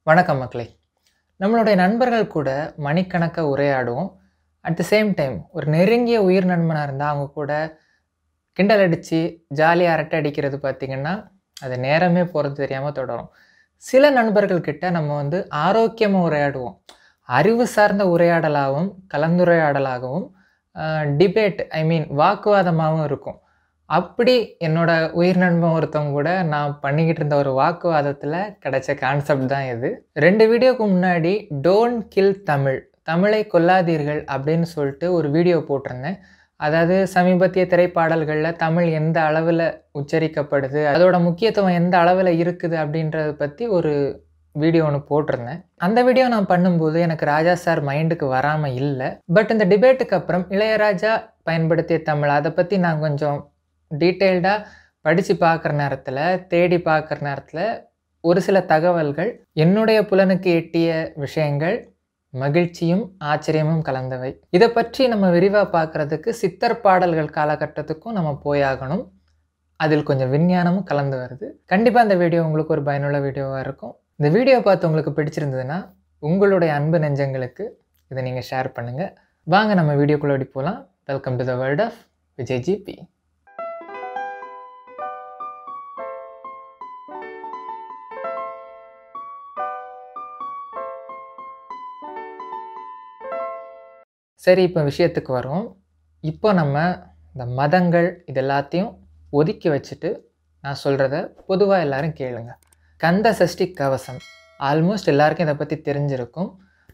வணக்கம் மக்களே நம்மளுடைய நண்பர்கள் கூட மணிக்கணக்காக உரையாடுவோம் அட் த சேம் டைம் ஒரு நெருங்கிய உயிர் நண்பனாக இருந்தால் அவங்க கூட கிண்டல் அடித்து ஜாலியாக அரட்டை அடிக்கிறது பார்த்திங்கன்னா அது நேரமே போகிறது தெரியாமல் தொடரும் சில நண்பர்கள் கிட்ட நம்ம வந்து ஆரோக்கியமாக உரையாடுவோம் அறிவு சார்ந்த உரையாடலாகவும் கலந்துரையாடலாகவும் டிபேட் ஐ மீன் வாக்குவாதமாகவும் இருக்கும் அப்படி என்னோட உயிர் நண்பன் ஒருத்தவங்க கூட நான் பண்ணிக்கிட்டு இருந்த ஒரு வாக்குவாதத்தில் கிடைச்ச கான்செப்ட் தான் இது ரெண்டு வீடியோக்கு முன்னாடி டோன்ட் கில் தமிழ் தமிழை கொல்லாதீர்கள் அப்படின்னு சொல்லிட்டு ஒரு வீடியோ போட்டிருந்தேன் அதாவது சமீபத்திய திரைப்பாடல்களில் தமிழ் எந்த அளவில் உச்சரிக்கப்படுது அதோட முக்கியத்துவம் எந்த அளவில் இருக்குது அப்படின்றத பற்றி ஒரு வீடியோ ஒன்று போட்டிருந்தேன் அந்த வீடியோ நான் பண்ணும்போது எனக்கு ராஜா சார் மைண்டுக்கு வராமல் இல்லை பட் இந்த டிபேட்டுக்கு அப்புறம் இளையராஜா பயன்படுத்திய தமிழ் அதை பற்றி நான் கொஞ்சம் டீட்டெயில்டாக படித்து பார்க்குற நேரத்தில் தேடி பார்க்குற நேரத்தில் ஒரு சில தகவல்கள் என்னுடைய புலனுக்கு எட்டிய விஷயங்கள் மகிழ்ச்சியும் ஆச்சரியமும் கலந்தவை இதை பற்றி நம்ம விரிவாக பார்க்குறதுக்கு சித்தர் பாடல்கள் காலகட்டத்துக்கும் நம்ம போயாகணும் அதில் கொஞ்சம் விஞ்ஞானமும் கலந்து வருது கண்டிப்பாக இந்த வீடியோ உங்களுக்கு ஒரு பயனுள்ள வீடியோவாக இருக்கும் இந்த வீடியோ பார்த்து உங்களுக்கு பிடிச்சிருந்ததுன்னா உங்களுடைய அன்பு நெஞ்சங்களுக்கு இதை நீங்கள் ஷேர் பண்ணுங்கள் வாங்க நம்ம வீடியோக்குள்ளே ஓடி போகலாம் welcome to the world of Vijay GP சரி இப்போ விஷயத்துக்கு வரும் இப்போ நம்ம இந்த மதங்கள் இது எல்லாத்தையும் ஒதுக்கி வச்சுட்டு நான் சொல்கிறத பொதுவாக எல்லாரும் கேளுங்க கந்த சஷ்டி கவசம் ஆல்மோஸ்ட் எல்லாருக்கும் இதை பற்றி தெரிஞ்சிருக்கும்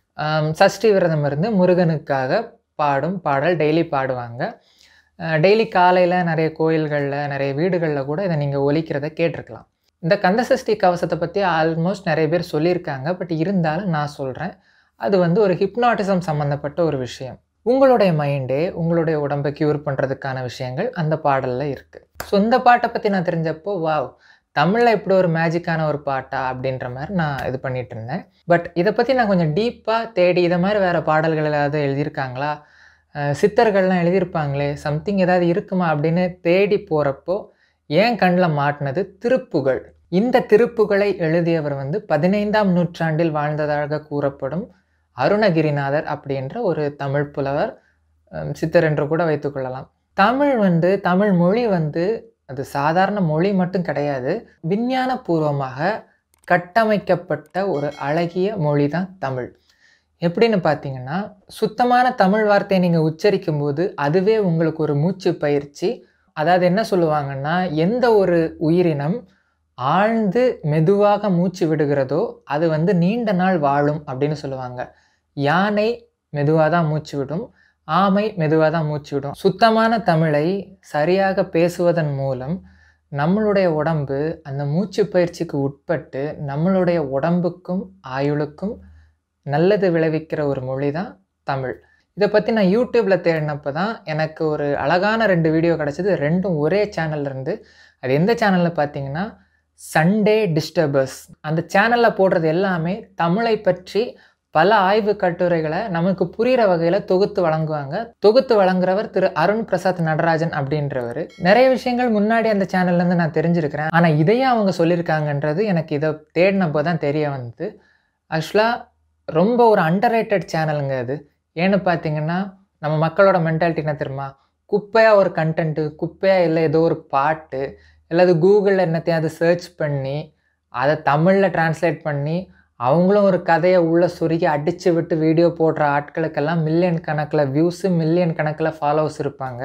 சஷ்டி விரதம் இருந்து முருகனுக்காக பாடும் பாடல் டெய்லி பாடுவாங்க டெய்லி காலையில் நிறைய கோயில்களில் நிறைய வீடுகளில் கூட இதை நீங்கள் ஒலிக்கிறத கேட்டிருக்கலாம் இந்த கந்தசஷ்டி கவசத்தை பற்றி ஆல்மோஸ்ட் நிறைய பேர் சொல்லியிருக்காங்க பட் இருந்தாலும் நான் சொல்கிறேன் அது வந்து ஒரு ஹிப்னாட்டிசம் சம்மந்தப்பட்ட ஒரு விஷயம் உங்களுடைய மைண்டே உங்களுடைய உடம்பை க்யூர் பண்ணுறதுக்கான விஷயங்கள் அந்த பாடலில் இருக்குது ஸோ இந்த பாட்டை பற்றி நான் தெரிஞ்சப்போ வாவ் தமிழில் இப்படி ஒரு மேஜிக்கான ஒரு பாட்டா அப்படின்ற மாதிரி நான் இது பண்ணிகிட்டு இருந்தேன் பட் இதை பற்றி நான் கொஞ்சம் டீப்பாக தேடி இதை மாதிரி வேறு பாடல்கள் ஏதாவது எழுதியிருக்காங்களா சித்தர்கள்லாம் எழுதியிருப்பாங்களே சம்திங் ஏதாவது இருக்குமா அப்படின்னு தேடி போகிறப்போ ஏன் கண்ணில் மாட்டினது திருப்புகள் இந்த திருப்புகளை எழுதியவர் வந்து பதினைந்தாம் நூற்றாண்டில் வாழ்ந்ததாக கூறப்படும் அருணகிரிநாதர் அப்படின்ற ஒரு தமிழ் புலவர் சித்தர் என்று கூட வைத்துக்கொள்ளலாம் தமிழ் வந்து தமிழ் மொழி வந்து அது சாதாரண மொழி மட்டும் கிடையாது விஞ்ஞான பூர்வமாக கட்டமைக்கப்பட்ட ஒரு அழகிய மொழி தான் தமிழ் எப்படின்னு பார்த்தீங்கன்னா சுத்தமான தமிழ் வார்த்தையை நீங்கள் உச்சரிக்கும் போது அதுவே உங்களுக்கு ஒரு மூச்சு பயிற்சி அதாவது என்ன சொல்லுவாங்கன்னா எந்த ஒரு உயிரினம் ஆழ்ந்து மெதுவாக மூச்சு விடுகிறதோ அது வந்து நீண்ட நாள் வாழும் அப்படின்னு சொல்லுவாங்க யானை மெதுவாக தான் மூச்சு விடும் ஆமை மெதுவாக தான் மூச்சு விடும் சுத்தமான தமிழை சரியாக பேசுவதன் மூலம் நம்மளுடைய உடம்பு அந்த மூச்சு பயிற்சிக்கு உட்பட்டு நம்மளுடைய உடம்புக்கும் ஆயுளுக்கும் நல்லது விளைவிக்கிற ஒரு மொழி தான் தமிழ் இதை பற்றி நான் யூடியூப்பில் தேடினப்போ தான் எனக்கு ஒரு அழகான ரெண்டு வீடியோ கிடச்சிது ரெண்டும் ஒரே சேனல்லேருந்து அது எந்த சேனலில் பார்த்தீங்கன்னா சண்டே டிஸ்டர்பர்ஸ் அந்த சேனலில் போடுறது எல்லாமே தமிழை பற்றி பல ஆய்வு கட்டுரைகளை நமக்கு புரிகிற வகையில் தொகுத்து வழங்குவாங்க தொகுத்து வழங்குறவர் திரு அருண் பிரசாத் நடராஜன் அப்படின்றவர் நிறைய விஷயங்கள் முன்னாடி அந்த சேனல்லேருந்து நான் தெரிஞ்சிருக்கிறேன் ஆனால் இதையும் அவங்க சொல்லியிருக்காங்கன்றது எனக்கு இதை தேடினப்போ தான் தெரிய வந்தது ஆக்சுவலாக ரொம்ப ஒரு அண்டர் ரேட்டட் சேனலுங்க அது ஏன்னு பார்த்தீங்கன்னா நம்ம மக்களோட மென்டாலிட்டி என்ன தெரியுமா குப்பையாக ஒரு கண்டென்ட்டு குப்பையாக இல்லை ஏதோ ஒரு பாட்டு அல்லது கூகுளில் என்னத்தையாவது சர்ச் பண்ணி அதை தமிழில் டிரான்ஸ்லேட் பண்ணி அவங்களும் ஒரு கதையை உள்ளே சுருகி அடித்து விட்டு வீடியோ போடுற ஆட்களுக்கெல்லாம் மில்லியன் கணக்கில் வியூஸு மில்லியன் கணக்கில் ஃபாலோவர்ஸ் இருப்பாங்க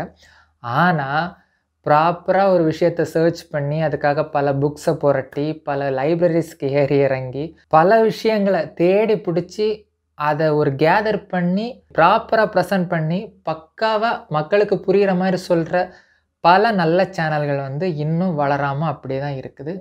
ஆனால் ப்ராப்பராக ஒரு விஷயத்தை சர்ச் பண்ணி அதுக்காக பல புக்ஸை புரட்டி பல லைப்ரரிஸ்க்கு ஏறி இறங்கி பல விஷயங்களை தேடி பிடிச்சி அதை ஒரு கேதர் பண்ணி ப்ராப்பராக ப்ரெசன்ட் பண்ணி பக்காவாக மக்களுக்கு புரிகிற மாதிரி சொல்கிற பல நல்ல சேனல்கள் வந்து இன்னும் வளராமல் அப்படியே தான் இருக்குது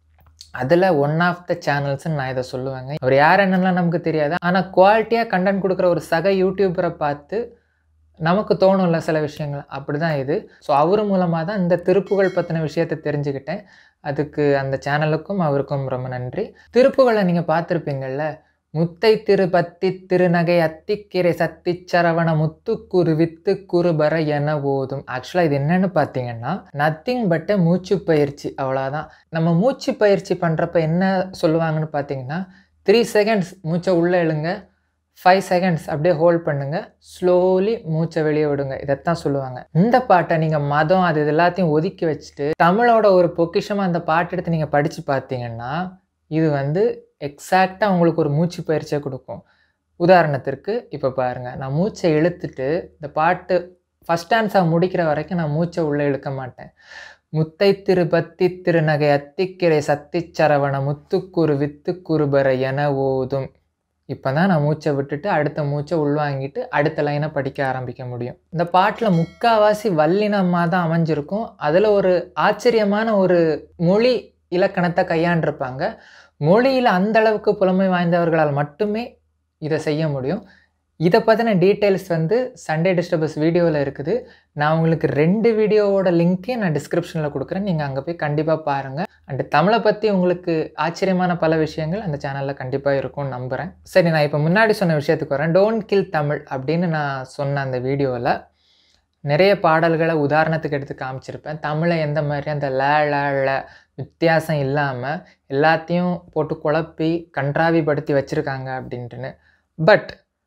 அதில் ஒன் ஆஃப் த சேனல்ஸ்ன்னு நான் இதை சொல்லுவேங்க அவர் யார் என்னெல்லாம் நமக்கு தெரியாது ஆனால் குவாலிட்டியாக கண்டென்ட் கொடுக்குற ஒரு சக யூடியூபரை பார்த்து நமக்கு தோணும்ல சில விஷயங்கள் அப்படி தான் இது ஸோ அவர் மூலமாக தான் இந்த திருப்புகள் பற்றின விஷயத்தை தெரிஞ்சுக்கிட்டேன் அதுக்கு அந்த சேனலுக்கும் அவருக்கும் ரொம்ப நன்றி திருப்புகளை நீங்கள் பார்த்துருப்பீங்கள்ல முத்தை திரு பத்தி திருநகை அத்திக்கிரை சத்தி சரவண முத்துக்குரு வித்து குருபர என ஓதும் ஆக்சுவலாக இது என்னன்னு பார்த்தீங்கன்னா நத்திங் பட் மூச்சு பயிற்சி அவ்வளோதான் நம்ம மூச்சு பயிற்சி பண்ணுறப்ப என்ன சொல்லுவாங்கன்னு பார்த்தீங்கன்னா த்ரீ செகண்ட்ஸ் மூச்சை உள்ளே இழுங்க ஃபைவ் செகண்ட்ஸ் அப்படியே ஹோல்ட் பண்ணுங்க ஸ்லோலி மூச்சை வெளியே விடுங்க இதைத்தான் சொல்லுவாங்க இந்த பாட்டை நீங்கள் மதம் அது இது எல்லாத்தையும் ஒதுக்கி வச்சுட்டு தமிழோட ஒரு பொக்கிஷமாக அந்த பாட்டு எடுத்து நீங்கள் படித்து பார்த்தீங்கன்னா இது வந்து எக்ஸாக்டாக உங்களுக்கு ஒரு மூச்சு பயிற்சியை கொடுக்கும் உதாரணத்திற்கு இப்போ பாருங்கள் நான் மூச்சை இழுத்துட்டு இந்த பாட்டு ஃபஸ்ட் டான்ஸாக முடிக்கிற வரைக்கும் நான் மூச்சை உள்ளே இழுக்க மாட்டேன் முத்தை திரு பத்தி திருநகை அத்திக்கிரை சத்திச்சரவண முத்துக்குரு வித்துக்குருபர என ஓதும் இப்போ தான் நான் மூச்சை விட்டுட்டு அடுத்த மூச்சை உள்வாங்கிட்டு அடுத்த லைனை படிக்க ஆரம்பிக்க முடியும் இந்த பாட்டில் முக்காவாசி வல்லினமாக தான் அமைஞ்சிருக்கும் அதில் ஒரு ஆச்சரியமான ஒரு மொழி இலக்கணத்தை கையாண்டிருப்பாங்க மொழியில் அந்த அளவுக்கு புலமை வாய்ந்தவர்களால் மட்டுமே இதை செய்ய முடியும் இதை பற்றின டீட்டெயில்ஸ் வந்து சண்டே டிஸ்டர்பஸ் வீடியோவில் இருக்குது நான் உங்களுக்கு ரெண்டு வீடியோவோட லிங்க்கே நான் டிஸ்கிரிப்ஷனில் கொடுக்குறேன் நீங்கள் அங்கே போய் கண்டிப்பாக பாருங்கள் அண்டு தமிழை பற்றி உங்களுக்கு ஆச்சரியமான பல விஷயங்கள் அந்த சேனலில் கண்டிப்பாக இருக்கும்னு நம்புகிறேன் சரி நான் இப்போ முன்னாடி சொன்ன விஷயத்துக்கு வரேன் டோன்ட் கில் தமிழ் அப்படின்னு நான் சொன்ன அந்த வீடியோவில் நிறைய பாடல்களை உதாரணத்துக்கு எடுத்து காமிச்சிருப்பேன் தமிழை எந்த மாதிரி அந்த ல ல ல வித்தியாசம் இல்லாமல் எல்லாத்தையும் போட்டு குழப்பி கன்றாவிப்படுத்தி வச்சுருக்காங்க அப்படின்ட்டுன்னு பட்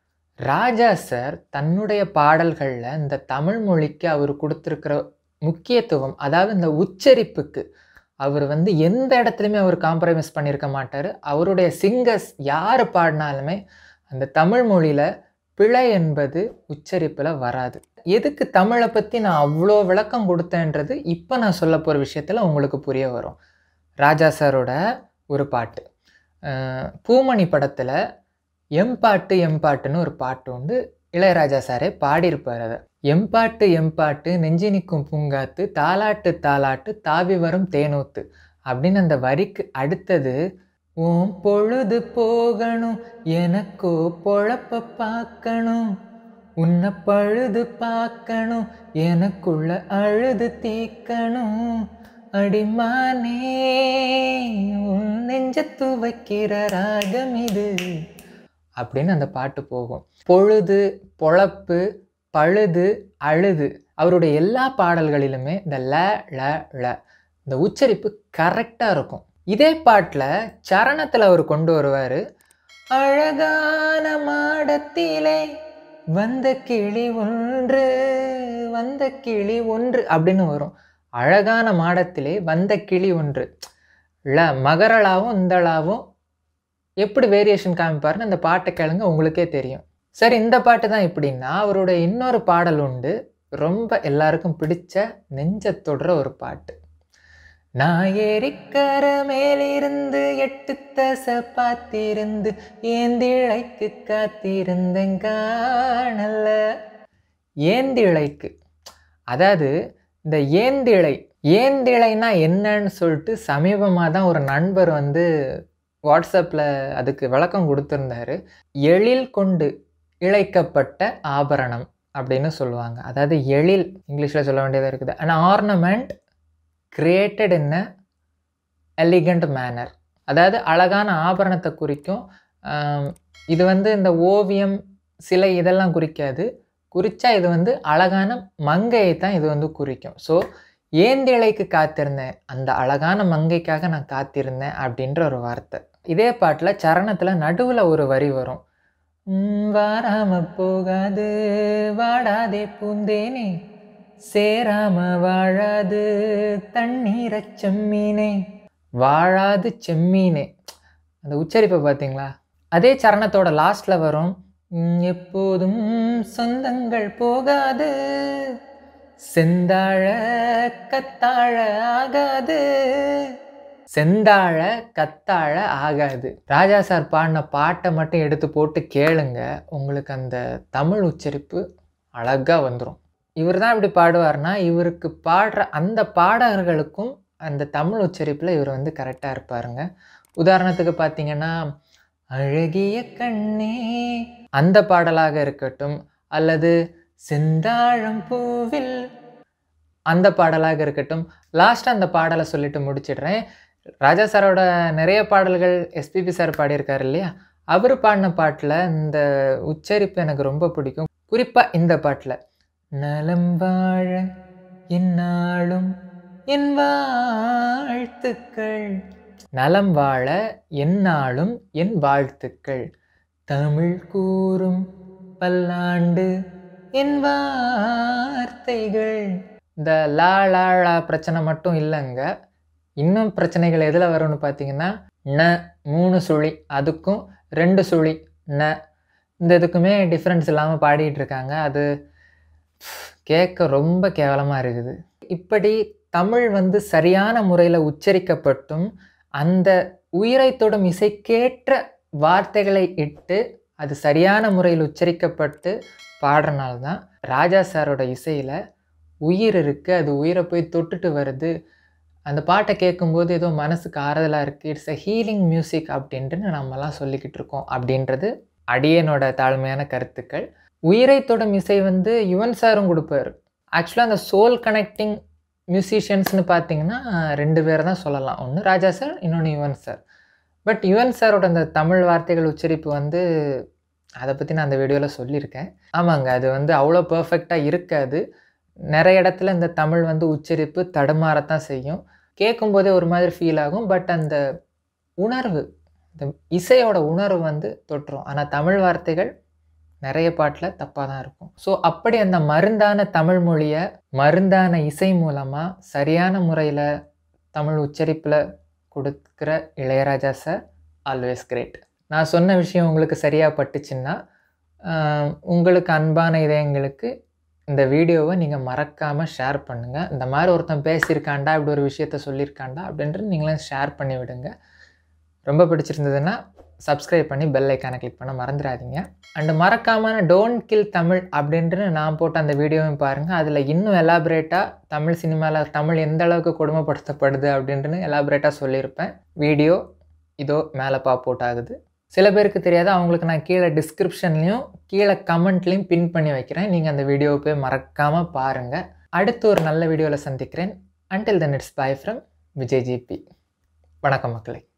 ராஜா சார் தன்னுடைய பாடல்களில் இந்த தமிழ் மொழிக்கு அவர் கொடுத்துருக்கிற முக்கியத்துவம் அதாவது இந்த உச்சரிப்புக்கு அவர் வந்து எந்த இடத்துலையுமே அவர் காம்ப்ரமைஸ் பண்ணியிருக்க மாட்டார் அவருடைய சிங்கர்ஸ் யார் பாடினாலுமே அந்த தமிழ் மொழியில் பிழை என்பது உச்சரிப்பில் வராது எதுக்கு தமிழை பற்றி நான் அவ்வளோ விளக்கம் கொடுத்தேன்றது இப்போ நான் சொல்ல போகிற விஷயத்தில் உங்களுக்கு புரிய வரும் ராஜா சாரோட ஒரு பாட்டு அஹ் பூமணி படத்தில் எம்பாட்டு எம்பாட்டுன்னு ஒரு பாட்டு உண்டு இளையராஜா சாரே பாடியிருப்பார் அதை எம்பாட்டு எம்பாட்டு நெஞ்சி நிற்கும் பூங்காத்து தாலாட்டு தாலாட்டு தாவி வரும் தேனூத்து அப்படின்னு அந்த வரிக்கு அடுத்தது ஓம் பொழுது போகணும் எனக்கோ பொழப்ப பார்க்கணும் உன்னை பழுது பார்க்கணும் எனக்குள்ள அழுது தீக்கணும் அடிமானே உன் நெஞ்சத்து வைக்கிற ராகம் இது அப்படின்னு அந்த பாட்டு போகும் பொழுது பொழப்பு பழுது அழுது அவருடைய எல்லா பாடல்களிலுமே இந்த ல ல ல இந்த உச்சரிப்பு கரெக்டாக இருக்கும் இதே பாட்டில் சரணத்தில் அவர் கொண்டு வருவார் அழகான மாடத்திலே வந்த கிளி ஒன்று வந்த கிளி ஒன்று அப்படின்னு வரும் அழகான மாடத்திலே வந்த கிளி ஒன்று ல மகரளாவும் இந்தளாவும் எப்படி வேரியேஷன் காமிப்பாருன்னு அந்த பாட்டை கேளுங்க உங்களுக்கே தெரியும் சரி இந்த பாட்டு தான் எப்படின்னா அவருடைய இன்னொரு பாடல் உண்டு ரொம்ப எல்லாருக்கும் பிடிச்ச நெஞ்ச தொடுற ஒரு பாட்டு நான் ஏரிக்கர மேலிருந்து எட்டு தச பார்த்திருந்து ஏந்திழைக்கு காத்திருந்தேன் காணல ஏந்திழைக்கு அதாவது இந்த ஏந்திழை ஏந்திழைனா என்னன்னு சொல்லிட்டு சமீபமாக தான் ஒரு நண்பர் வந்து வாட்ஸ்அப்பில் அதுக்கு விளக்கம் கொடுத்துருந்தாரு எழில் கொண்டு இழைக்கப்பட்ட ஆபரணம் அப்படின்னு சொல்லுவாங்க அதாவது எழில் இங்கிலீஷில் சொல்ல வேண்டியதாக இருக்குது and ornament created in a elegant manner அதாவது அழகான ஆபரணத்தை குறிக்கும் ஆம், இது வந்து இந்த ஓவியம் சிலை இதெல்லாம் குறிக்காது குறிச்சா இது வந்து அழகான மங்கையை தான் இது வந்து குறிக்கும் ஸோ ஏந்திழைக்கு காத்திருந்தேன் அந்த அழகான மங்கைக்காக நான் காத்திருந்தேன் அப்படின்ற ஒரு வார்த்தை இதே பாட்டில் சரணத்தில் நடுவில் ஒரு வரி வரும் "ம், வாராம போகாது வாடாதே பூந்தேனே சேராம வாழாது தண்ணீரச் செம்மீனே வாழாது செம்மீனே அந்த உச்சரிப்பை பார்த்தீங்களா அதே சரணத்தோட லாஸ்ட்ல வரும் "ம், எப்போதும் சொந்தங்கள் போகாது செந்தாழ கத்தாழ ஆகாது செந்தாழ கத்தாழ ஆகாது ராஜா சார் பாடின பாட்டை மட்டும் எடுத்து போட்டு கேளுங்க உங்களுக்கு அந்த தமிழ் உச்சரிப்பு அழகா வந்துடும் இவர் தான் இப்படி பாடுவார்னா இவருக்கு பாடுற அந்த பாடகர்களுக்கும் அந்த தமிழ் உச்சரிப்பில் இவர் வந்து கரெக்டாக இருப்பாருங்க உதாரணத்துக்கு பார்த்தீங்கன்னா அழகிய கண்ணே அந்த பாடலாக இருக்கட்டும் அல்லது செந்தாழம் பூவில் அந்த பாடலாக இருக்கட்டும் லாஸ்ட்டாக அந்த பாடலை சொல்லிட்டு முடிச்சிடுறேன் ராஜா சாரோட நிறைய பாடல்கள் எஸ்பிபி சார் பாடியிருக்காரு இல்லையா அவர் பாடின பாட்டில் இந்த உச்சரிப்பு எனக்கு ரொம்ப பிடிக்கும் குறிப்பாக இந்த பாட்டில் நலம் வாழ என்னாலும் என் வாழ்த்துக்கள் நலம் வாழ எந்நாளும் என் வாழ்த்துக்கள் தமிழ் கூறும் பல்லாண்டு என் வார்த்தைகள் இந்த லா லா லா பிரச்சனை மட்டும் இல்லைங்க இன்னும் பிரச்சனைகள் எதில் வரும்னு பார்த்தீங்கன்னா ந மூணு சுழி அதுக்கும் ரெண்டு சுழி ந இந்த இதுக்குமே டிஃப்ரென்ஸ் இல்லாமல் பாடிட்டு இருக்காங்க அது கேட்க ரொம்ப கேவலமாக இருக்குது இப்படி தமிழ் வந்து சரியான முறையில் உச்சரிக்கப்பட்டும் அந்த உயிரை தொடும் இசைக்கேற்ற வார்த்தைகளை இட்டு அது சரியான முறையில் உச்சரிக்கப்பட்டு பாடுறனால தான் ராஜா சாரோட இசையில் உயிர் இருக்குது அது உயிரை போய் தொட்டுட்டு வருது அந்த பாட்டை கேட்கும்போது ஏதோ மனசுக்கு ஆறுதலாக இருக்குது இட்ஸ் அ ஹீலிங் மியூசிக் அப்படின்ட்டு நம்மலாம் சொல்லிக்கிட்டு இருக்கோம் அப்படின்றது அடியனோட தாழ்மையான கருத்துக்கள் உயிரை தொடும் இசை வந்து யுவன் சாரும் கொடுப்பார் ஆக்சுவலாக அந்த சோல் கனெக்டிங் மியூசிஷியன்ஸ்னு பார்த்தீங்கன்னா ரெண்டு பேரை தான் சொல்லலாம் ஒன்று ராஜா சார் இன்னொன்று யுவன் சார் பட் யுவன் சாரோட அந்த தமிழ் வார்த்தைகள் உச்சரிப்பு வந்து அதை பற்றி நான் அந்த வீடியோவில் சொல்லியிருக்கேன் ஆமாங்க அது வந்து அவ்வளோ பர்ஃபெக்டாக இருக்காது நிறைய இடத்துல இந்த தமிழ் வந்து உச்சரிப்பு தடுமாறத்தான் செய்யும் கேட்கும்போதே ஒரு மாதிரி ஃபீல் ஆகும் பட் அந்த உணர்வு இந்த இசையோட உணர்வு வந்து தொட்டுரும் ஆனால் தமிழ் வார்த்தைகள் நிறைய பாட்டில் தப்பாக தான் இருக்கும் ஸோ அப்படி அந்த மருந்தான தமிழ் மொழியை மருந்தான இசை மூலமாக சரியான முறையில் தமிழ் உச்சரிப்பில் கொடுக்குற இளையராஜா சார் ஆல்வேஸ் கிரேட் நான் சொன்ன விஷயம் உங்களுக்கு சரியாக பட்டுச்சுன்னா உங்களுக்கு அன்பான இதயங்களுக்கு இந்த வீடியோவை நீங்கள் மறக்காமல் ஷேர் பண்ணுங்கள் இந்த மாதிரி ஒருத்தன் பேசியிருக்காண்டா இப்படி ஒரு விஷயத்த சொல்லியிருக்காண்டா அப்படின்ட்டு நீங்களும் ஷேர் பண்ணி விடுங்க ரொம்ப பிடிச்சிருந்ததுன்னா சப்ஸ்கிரைப் பண்ணி பெல் ஐக்கானை கிளிக் பண்ண மறந்துடாதீங்க அண்டு மறக்காமல் டோன்ட் கில் தமிழ் அப்படின்ட்டு நான் போட்ட அந்த வீடியோவையும் பாருங்கள் அதில் இன்னும் எலாபரேட்டாக தமிழ் சினிமாவில் தமிழ் எந்த அளவுக்கு கொடுமைப்படுத்தப்படுது அப்படின்ட்டு எலாபரேட்டாக சொல்லியிருப்பேன் வீடியோ இதோ மேலே பாப் அவுட் ஆகுது சில பேருக்கு தெரியாது அவங்களுக்கு நான் கீழே டிஸ்கிரிப்ஷன்லேயும் கீழே கமெண்ட்லேயும் பின் பண்ணி வைக்கிறேன் நீங்கள் அந்த வீடியோவை போய் மறக்காமல் பாருங்கள் அடுத்து ஒரு நல்ல வீடியோவில் சந்திக்கிறேன் until then it's bye from Vijay GP வணக்கம் மக்களே